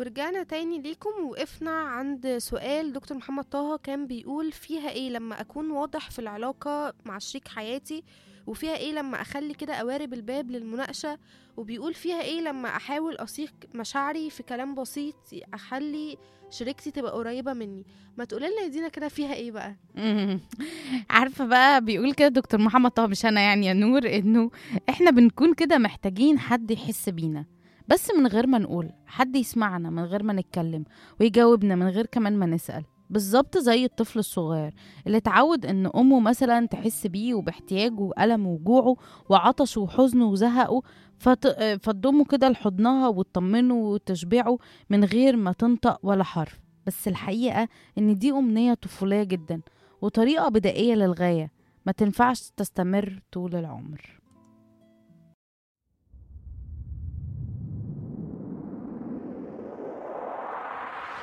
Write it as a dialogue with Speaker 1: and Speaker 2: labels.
Speaker 1: ورجعنا تاني ليكم وقفنا عند سؤال دكتور محمد طه كان بيقول فيها ايه لما اكون واضح في العلاقة مع شريك حياتي وفيها ايه لما اخلي كده قوارب الباب للمناقشة وبيقول فيها ايه لما احاول اصيغ مشاعري في كلام بسيط اخلي شريكتي تبقى قريبة مني ما تقولي لنا يا دينا كده فيها ايه بقى
Speaker 2: مم. عارفه بقى بيقول كده دكتور محمد طه مش انا يعني يا نور انه احنا بنكون كده محتاجين حد يحس بينا بس من غير ما نقول حد يسمعنا من غير ما نتكلم ويجاوبنا من غير كمان ما نسأل بالظبط زي الطفل الصغير اللي اتعود ان امه مثلا تحس بيه وباحتياجه وألمه وجوعه وعطشه وحزنه وزهقه فت... فتضمه كده لحضنها وتطمنه وتشبعه من غير ما تنطق ولا حرف بس الحقيقة ان دي أمنية طفولية جدا وطريقة بدائية للغاية ما تنفعش تستمر طول العمر